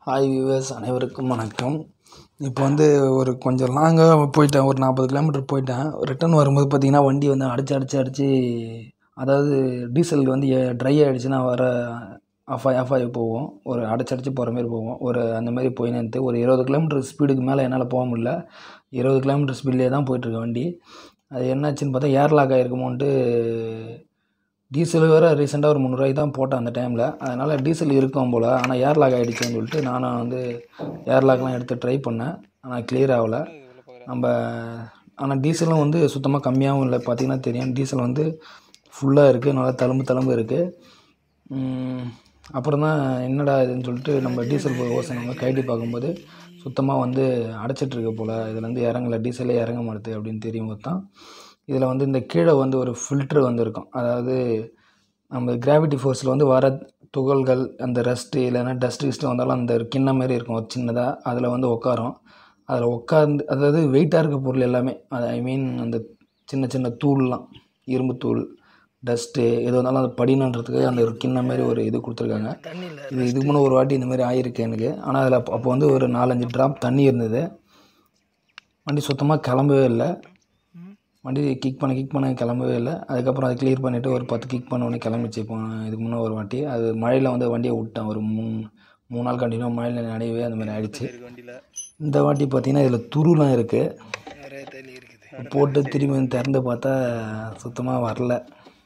hi viewers அனைவருக்கும் வணக்கம் இப்போ வந்து ஒரு கொஞ்சம் லாங்காக போயிட்டேன் ஒரு நாற்பது கிலோமீட்டர் போயிட்டேன் ரிட்டர்ன் வரும்போது பார்த்திங்கன்னா வண்டி வந்து அடித்து அடித்து அடித்து அதாவது டீசல் வந்து ட்ரை ஆகிடுச்சுன்னா வர ஆஃப் ஆகி ஆஃப் ஆகி போகும் ஒரு அடைச்சி அடைச்சி போகிற மாதிரி போகும் ஒரு அந்த மாதிரி போய் நிறுத்து ஒரு இருபது கிலோமீட்டர் ஸ்பீடுக்கு மேலே என்னால் போக முடியல இருபது கிலோமீட்டர் ஸ்பீட்லேயே தான் போயிட்டுருக்கு வண்டி அது என்னாச்சுன்னு பார்த்தா ஏர் லாக் ஆகிருக்குமோன்ட்டு டீசல் வேறு ரீசெண்டாக ஒரு முந்நூறுவாய்க்கு தான் போட்டேன் அந்த டைமில் அதனால் டீசல் இருக்கும் போல் ஆனால் ஏர் லாக் ஆகிடுச்சுன்னு சொல்லிட்டு நானும் வந்து ஏர் லாக்லாம் எடுத்து ட்ரை பண்ணேன் ஆனால் கிளியர் ஆகலை நம்ம ஆனால் டீசலும் வந்து சுத்தமாக கம்மியாகவும் இல்லை பார்த்திங்கன்னா தெரியும் டீசல் வந்து ஃபுல்லாக இருக்குது நல்லா தழும்பு தழும்பு இருக்குது அப்புறம் தான் என்னடா இதுன்னு சொல்லிட்டு நம்ம டீசல் ஓசை நம்ம கைட்டி பார்க்கும்போது சுத்தமாக வந்து அடைச்சிட்ருக்கு போல் இதில் வந்து இறங்கல டீசலே இறங்க மாட்டுது அப்படின்னு தெரியும் போது தான் இதில் வந்து இந்த கீழே வந்து ஒரு ஃபில்ட்ரு வந்து இருக்கும் அதாவது நம்ம கிராவிட்டி ஃபோர்ஸில் வந்து வர துகள்கள் அந்த ரஸ்ட்டு இல்லைன்னா டஸ்ட்டு கிஸ்ட்டு வந்தாலும் அந்த ஒரு கிண்ணம் மாதிரி இருக்கும் ஒரு சின்னதாக அதில் வந்து உட்காரும் அதில் உட்காந்து அதாவது வெயிட்டாக இருக்க பொருள் எல்லாமே அது ஐ மீன் அந்த சின்ன சின்ன தூள்லாம் இரும்பு தூள் டஸ்ட்டு எது வந்தாலும் அது படினன்றதுக்கு அந்த ஒரு கிண்ணம் மாதிரி ஒரு இது கொடுத்துருக்காங்க இது இதுக்கு முன்னே ஒரு வாட்டி இந்த மாதிரி ஆயிருக்கு எனக்கு ஆனால் அதில் அப்போ அப்போ வந்து ஒரு நாலஞ்சு ட்ராப் தண்ணி இருந்தது வண்டி சுத்தமாக கிளம்பவே இல்லை வண்டி கிக் பண்ண கிக் பண்ண கிளம்பவே இல்லை அதுக்கப்புறம் அதை கிளியர் பண்ணிவிட்டு ஒரு பத்து கிக் பண்ண உடனே கிளம்பிச்சு இப்போ இதுக்கு முன்னே ஒரு வாட்டி அது மழையில் வந்து வண்டியை விட்டேன் ஒரு மூணு மூணு நாள் கண்டினியூ மழையில் நனையவே அந்த மாதிரி ஆயிடுச்சு இந்த வாட்டி பார்த்தீங்கன்னா இதில் துருலாம் இருக்குது நிறைய தண்ணி இருக்குது போட்டு திரும்பி திறந்து பார்த்தா சுத்தமாக வரல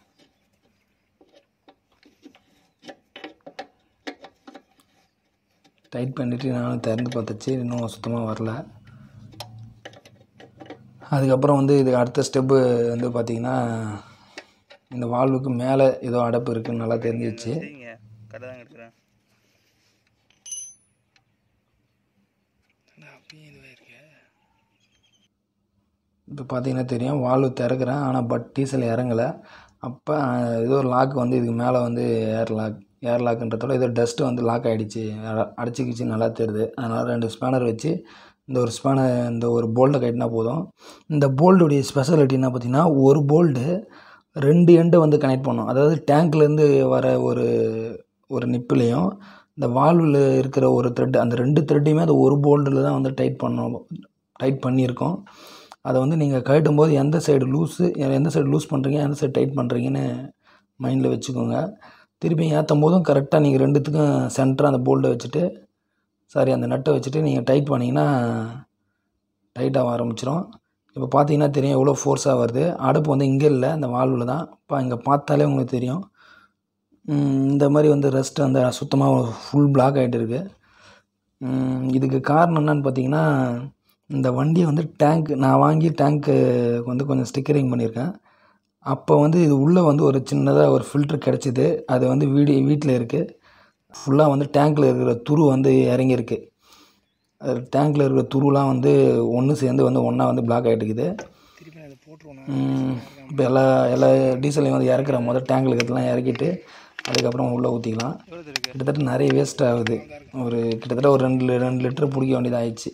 டைட் பண்ணிவிட்டு நானும் திறந்து பார்த்துச்சு இன்னும் சுத்தமாக வரல அதுக்கப்புறம் வந்து இதுக்கு அடுத்த ஸ்டெப்பு வந்து பார்த்திங்கன்னா இந்த வால்வுக்கு மேலே ஏதோ அடைப்பு இருக்குன்னு நல்லா தெரிஞ்சிச்சு சரிங்க கடை தான் எடுக்கிறேன் அப்பயும் இதுவாக இருக்கு இப்போ பார்த்தீங்கன்னா தெரியும் வால்வு திறக்கிறேன் ஆனால் பட் டீசல் இறங்கலை அப்போ ஏதோ ஒரு லாக் வந்து இதுக்கு மேலே வந்து ஏர் லாக் ஏர் லாக்குன்றதோட ஏதோ டஸ்ட்டு வந்து லாக் ஆகிடுச்சு அடைச்சிக்கிச்சு நல்லா தெரியுது அதனால் ரெண்டு ஸ்பேனர் வச்சு இந்த ஒரு ஸ்பேனர் இந்த ஒரு போல்ட்டை கட்டினா போதும் இந்த போல்டுடைய ஸ்பெஷாலிட்டி என்ன பார்த்தீங்கன்னா ஒரு போல்டு ரெண்டு எண்டை வந்து கனெக்ட் பண்ணும் அதாவது டேங்க்லேருந்து வர ஒரு ஒரு நிப்புலையும் இந்த வால்வில் இருக்கிற ஒரு த்ரெட் அந்த ரெண்டு த்ரெட்டையுமே அந்த ஒரு போல்டில் தான் வந்து டைட் பண்ணணும் டைட் பண்ணியிருக்கோம் அதை வந்து நீங்கள் கழட்டும் போது எந்த சைடு லூஸு எந்த சைடு லூஸ் பண்ணுறீங்க எந்த சைடு டைட் பண்ணுறீங்கன்னு மைண்டில் வச்சுக்கோங்க திருப்பி ஏற்றும் போதும் கரெக்டாக நீங்கள் ரெண்டுத்துக்கும் சென்டராக அந்த போல்டை வச்சுட்டு சாரி அந்த நட்டை வச்சுட்டு நீங்கள் டைட் பண்ணிங்கன்னா டைட்டாக ஆரம்பிச்சிடும் இப்போ பார்த்தீங்கன்னா தெரியும் எவ்வளோ ஃபோர்ஸாக வருது அடுப்பு வந்து இங்கே இல்லை அந்த வால்வில் தான் இப்போ இங்கே பார்த்தாலே உங்களுக்கு தெரியும் இந்த மாதிரி வந்து ரெஸ்ட் அந்த சுத்தமாக ஃபுல் பிளாக் ஆகிட்டு இருக்கு இதுக்கு காரணம் என்னன்னு பார்த்தீங்கன்னா இந்த வண்டியை வந்து டேங்க் நான் வாங்கி டேங்க்கு வந்து கொஞ்சம் ஸ்டிக்கரிங் பண்ணியிருக்கேன் அப்போ வந்து இது உள்ளே வந்து ஒரு சின்னதாக ஒரு ஃபில்ட்ரு கிடச்சிது அது வந்து வீடு வீட்டில் இருக்குது ஃபுல்லாக வந்து டேங்க்கில் இருக்கிற துரு வந்து இறங்கியிருக்கு அது டேங்க்கில் இருக்கிற துருலாம் வந்து ஒன்று சேர்ந்து வந்து ஒன்றா வந்து பிளாக் ஆகிட்டு இருக்குது திருப்பி அதை போட்டுருவோம் இப்போ எல்லா எல்லா டீசலையும் வந்து இறக்குற முதல் டேங்கில் இருக்கிறதெல்லாம் இறக்கிட்டு அதுக்கப்புறம் உள்ளே ஊற்றிக்கலாம் எவ்வளோ இருக்கு கிட்டத்தட்ட நிறைய வேஸ்ட் ஆகுது ஒரு கிட்டத்தட்ட ஒரு ரெண்டு ரெண்டு லிட்டர் பிடிக்க வேண்டியது ஆயிடுச்சு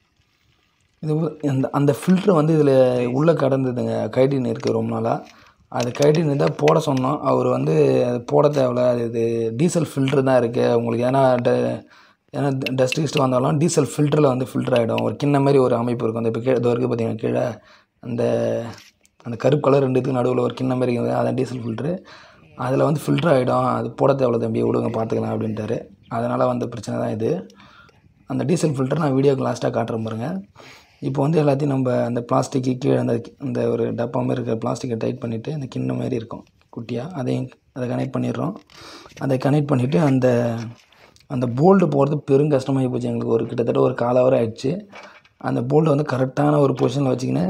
இது உ- அந்த அந்த ஃபில்ட்ரு வந்து இதில் உள்ளே கடந்ததுங்க கைட்டின் இருக்குது ரொம்ப நாளாக அது கைட்டின் தான் போட சொன்னோம் அவர் வந்து அது போட தேவையில்ல அது இது டீசல் ஃபில்ட்ரு தான் இருக்குது உங்களுக்கு ஏன்னா ட ஏன்னா டஸ்ட் கிஸ்ட் வந்தாலும் டீசல் ஃபில்டரில் வந்து ஃபில்டர் ஆகிடும் ஒரு கிண்ண மாதிரி ஒரு அமைப்பு இருக்கும் அந்த இப்போ கீழே இது வரைக்கும் பார்த்தீங்கன்னா கீழே அந்த அந்த கருப்பு கலர் ரெண்டுத்துக்கு நடுவில் ஒரு கிண்ண மாதிரி இருக்குது அதான் டீசல் ஃபில்ட்ரு அதில் வந்து ஃபில்டர் ஆகிடும் அது போட தேவையில்ல தம்பி விடுங்க பார்த்துக்கலாம் அப்படின்ட்டாரு அதனால் வந்த பிரச்சனை தான் இது அந்த டீசல் ஃபில்டர் நான் வீடியோக்கு லாஸ்ட்டாக காட்டுறேன் பாருங்க இப்போ வந்து எல்லாத்தையும் நம்ம அந்த பிளாஸ்டிக்கு கீழே அந்த அந்த ஒரு டப்பா மாதிரி இருக்கிற பிளாஸ்டிக்கை டைட் பண்ணிவிட்டு அந்த கிண்ண மாதிரி இருக்கும் குட்டியாக அதையும் அதை கனெக்ட் பண்ணிடுறோம் அதை கனெக்ட் பண்ணிவிட்டு அந்த அந்த போல்டு போகிறது பெரும் கஷ்டமாகி போச்சு எங்களுக்கு ஒரு கிட்டத்தட்ட ஒரு கால் ஹவர் ஆயிடுச்சு அந்த போல்டை வந்து கரெக்டான ஒரு பொசிஷனில் வச்சுக்கின்னு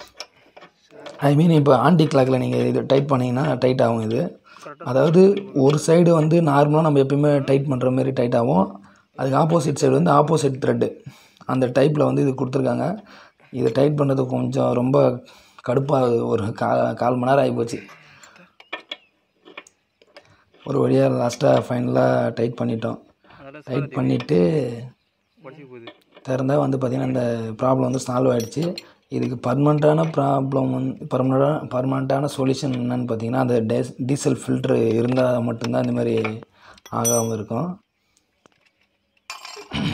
ஐ மீன் இப்போ ஆன்டி கிளாக்கில் நீங்கள் இது டைட் பண்ணிங்கன்னா டைட் ஆகும் இது அதாவது ஒரு சைடு வந்து நார்மலாக நம்ம எப்பயுமே டைட் பண்ணுற மாதிரி டைட் ஆகும் அதுக்கு ஆப்போசிட் சைடு வந்து ஆப்போசிட் த்ரெட்டு அந்த டைப்பில் வந்து இது கொடுத்துருக்காங்க இதை டைட் பண்ணுறது கொஞ்சம் ரொம்ப கடுப்பாக ஒரு கா கால் மணி நேரம் ஆகிப்போச்சு ஒரு வழியாக லாஸ்ட்டாக ஃபைனலாக டைட் பண்ணிட்டோம் அதெல்லாம் டைட் பண்ணிவிட்டு உடச்சி போகுது திறந்தா வந்து பார்த்திங்கன்னா இந்த ப்ராப்ளம் வந்து சால்வ் ஆகிடுச்சு இதுக்கு பர்மனண்ட்டான ப்ராப்ளம் வந்து பர்மனண்டான பர்மனண்ட்டான சொல்யூஷன் என்னன்னு பார்த்தீங்கன்னா அந்த டேஸ் டீசல் ஃபில்ட்ரு இருந்தால் மட்டும்தான் இந்த மாதிரி ஆகாமல் இருக்கும்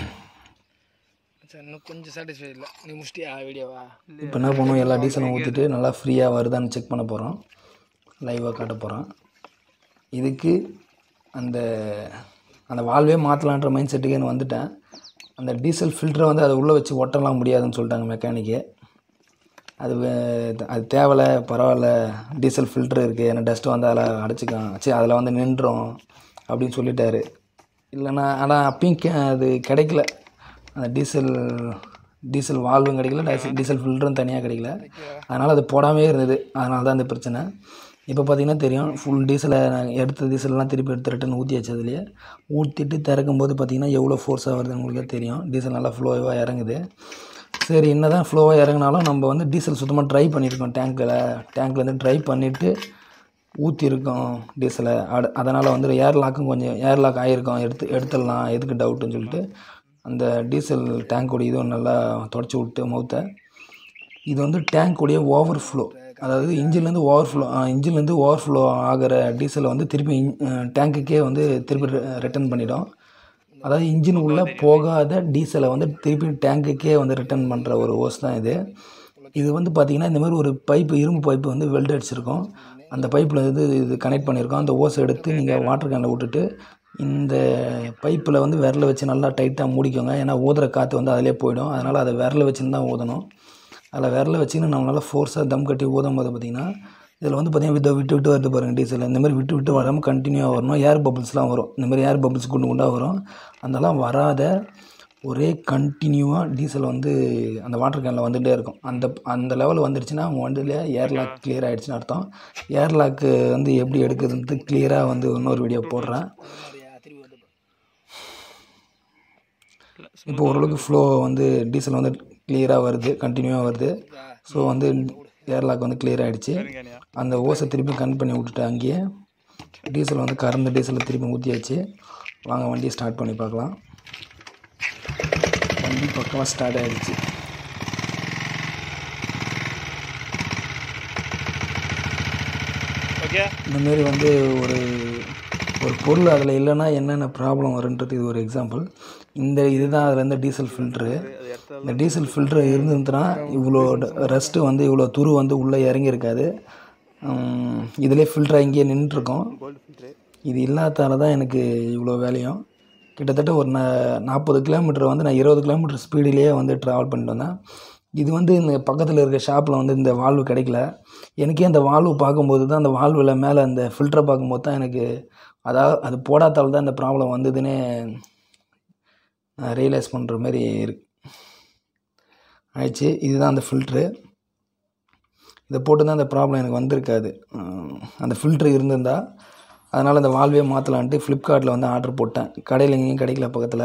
சார் இன்னும் கொஞ்சம் சாட்டிஸ்ஃபை இல்லை நீ முடிச்சிட்டியா வீடியோவா இப்போ என்ன பண்ணுவோம் எல்லா டீசலும் ஊற்றிட்டு நல்லா ஃப்ரீயாக வருதான்னு செக் பண்ண போகிறோம் லைவாக காட்ட போகிறோம் இதுக்கு அந்த அந்த வால்வே மாற்றலான்ற மைண்ட் செட்டுக்கு நான் வந்துட்டேன் அந்த டீசல் ஃபில்டரை வந்து அதை உள்ளே வச்சு ஒட்டலாம் முடியாதுன்னு சொல்லிட்டாங்க மெக்கானிக்கு அது வே- அது தேவையில்ல பரவாயில்ல டீசல் ஃபில்ட்ரு இருக்குது ஏன்னா டஸ்ட்டு வந்து அதில் அடைச்சிக்கலாம் சரி அதில் வந்து நின்றோம் அப்படின்னு சொல்லிட்டாரு இல்லைன்னா ஆனால் அப்பயும் கே அது கிடைக்கல அந்த டீசல் டீசல் வால்வும் கிடைக்கல டீசல் டீசல் ஃபில்டரும் தனியாக கிடைக்கல அதனால் அது போடாமே இருந்தது அதனால தான் இந்த பிரச்சனை இப்போ பார்த்தீங்கன்னா தெரியும் ஃபுல் டீசலை நான் எடுத்த டீசல்லாம் திருப்பி எடுத்து ரிட்டன் ஊற்றியாச்சு அதுலேயே ஊற்றிட்டு திறக்கும்போது பார்த்தீங்கன்னா எவ்வளோ ஃபோர்ஸாக வருதுன்னு உங்களுக்கே தெரியும் டீசல் நல்லா ஃப்ளோவாக இறங்குது சரி என்ன தான் ஃப்ளோவாக இறங்கினாலும் நம்ம வந்து டீசல் சுத்தமாக ட்ரை பண்ணியிருக்கோம் டேங்க்கில் டேங்க்லேருந்து ட்ரை பண்ணிவிட்டு ஊற்றிருக்கோம் டீசலை அட அதனால் வந்து ஏர் லாக்கும் கொஞ்சம் ஏர் லாக் ஆகிருக்கோம் எடுத்து எடுத்துடலாம் எதுக்கு டவுட்டுன்னு சொல்லிட்டு அந்த டீசல் டேங்கோட இதுவும் நல்லா தொடச்சி விட்டு மவுத்தை இது வந்து டேங்க்குடைய ஓவர் ஃப்ளோ அதாவது இன்ஜின்லேருந்து ஓவர் ஃப்ளோ இன்ஜின்லேருந்து ஓவர் ஃப்ளோ ஆகிற டீசலை வந்து திருப்பி டேங்க்குக்கே வந்து திருப்பி ரிட்டர்ன் பண்ணிடும் அதாவது இன்ஜின் உள்ளே போகாத டீசலை வந்து திருப்பி டேங்க்குக்கே வந்து ரிட்டர்ன் பண்ணுற ஒரு ஓஸ் தான் இது இது வந்து பார்த்திங்கன்னா இந்த மாதிரி ஒரு பைப்பு இரும்பு பைப்பு வந்து வெல்ட் அடிச்சிருக்கோம் அந்த பைப்பில் இது இது கனெக்ட் பண்ணியிருக்கோம் அந்த ஓஸை எடுத்து நீங்கள் வாட்டர் கேனில் விட்டுட்டு இந்த பைப்பில் வந்து விரல வச்சு நல்லா டைட்டாக மூடிக்கோங்க ஏன்னா ஊதுற காற்று வந்து அதிலே போயிடும் அதனால் அதை விரல வச்சுன்னு தான் ஊதணும் அதில் விரல வச்சுன்னு நம்ம நல்லா ஃபோர்ஸாக தம் கட்டி ஊதும் போது பார்த்திங்கன்னா இதில் வந்து பார்த்திங்கன்னா விட்டு விட்டு விட்டு வருது பாருங்கள் டீசல் இந்த மாதிரி விட்டு விட்டு வராமல் கண்டினியூவாக வரணும் ஏர் பபிள்ஸ்லாம் வரும் இந்த மாதிரி ஏர் பபிள்ஸ் குண்டு குண்டாக வரும் அதெல்லாம் வராத ஒரே கண்டினியூவாக டீசல் வந்து அந்த வாட்டர் கேனில் வந்துகிட்டே இருக்கும் அந்த அந்த லெவல் வந்துடுச்சுன்னா அவங்க வண்டியில் ஏர் லாக் கிளியர் ஆகிடுச்சுன்னு அர்த்தம் ஏர் லாக்கு வந்து எப்படி எடுக்குதுன்ட்டு கிளியராக வந்து இன்னொரு வீடியோ போடுறேன் திரும்பி வந்து இப்போ ஓரளவுக்கு ஃப்ளோ வந்து டீசல் வந்து கிளியராக வருது கண்டினியூவாக வருது ஸோ வந்து ஏர் லாக் வந்து கிளியர் ஆகிடுச்சு சரிங்கண்ணா அந்த ஓஸை திருப்பி கன் பண்ணி விட்டுட்டு அங்கேயே டீசல் வந்து கறந்த டீசலை திருப்பி ஊற்றியாச்சு வாங்க வண்டியை ஸ்டார்ட் பண்ணி பார்க்கலாம் வண்டி பக்கமாக ஸ்டார்ட் ஆகிடுச்சு ஓகே இந்தமாரி வந்து ஒரு ஒரு பொருள் அதில் இல்லைன்னா என்னென்ன ப்ராப்ளம் வருன்றது இது ஒரு எக்ஸாம்பிள் இந்த இதுதான் அதில் இருந்த டீசல் ஃபில்ட்ரு அது இடத்துல இந்த டீசல் ஃபில்ட்ரு இருந்துச்சுன்னா இவ்வளோ ரெஸ்ட்டு வந்து இவ்வளோ துரு வந்து உள்ளே இறங்கியிருக்காது இதிலே ஃபில்டர் இங்கேயே நின்றுருக்கோம் கோல்டு ஃபில்ட்ரு இது இல்லாதால தான் எனக்கு இவ்வளோ வேலையும் கிட்டத்தட்ட ஒரு ந நாற்பது கிலோமீட்டர் வந்து நான் இருபது கிலோமீட்டர் ஸ்பீடிலேயே வந்து ட்ராவல் பண்ணிட்டு வந்தேன் இது வந்து இந்த பக்கத்தில் இருக்க ஷாப்பில் வந்து இந்த வால்வு கிடைக்கல எனக்கே அந்த வால்வு பார்க்கும்போது தான் அந்த வால்வில் மேலே அந்த ஃபில்டரை பார்க்கும்போது தான் எனக்கு அதாவது அது போடாதால தான் இந்த ப்ராப்ளம் வந்ததுன்னே ரியலைஸ் பண்ணுற மாதிரி இருக்கு ஆயிடுச்சு இதுதான் அந்த ஃபில்ட்ரு இதை போட்டு தான் அந்த ப்ராப்ளம் எனக்கு வந்திருக்காது உம், அந்த ஃபில்ட்ரு இருந்திருந்தா அதனால் அந்த வால்வே மாற்றலான்ட்டு ஃப்ளிப்கார்ட்டில் வந்து ஆர்டர் போட்டேன் கடையில் எங்கேயும் கிடைக்கல பக்கத்தில்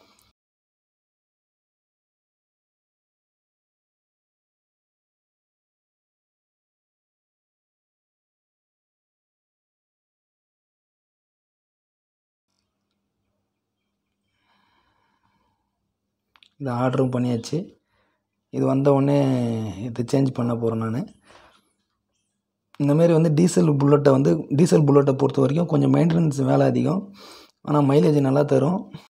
இது ஆர்டரும் பண்ணியாச்சு இது வந்த உடனே இது சேஞ்ச் பண்ண போகிறேன் நான் இந்தமாரி வந்து டீசல் புல்லட்டை வந்து டீசல் புல்லட்டை பொறுத்த வரைக்கும் கொஞ்சம் மெயின்டெனன்ஸ் வேலை அதிகம் ஆனால் மைலேஜ் நல்லா தரும்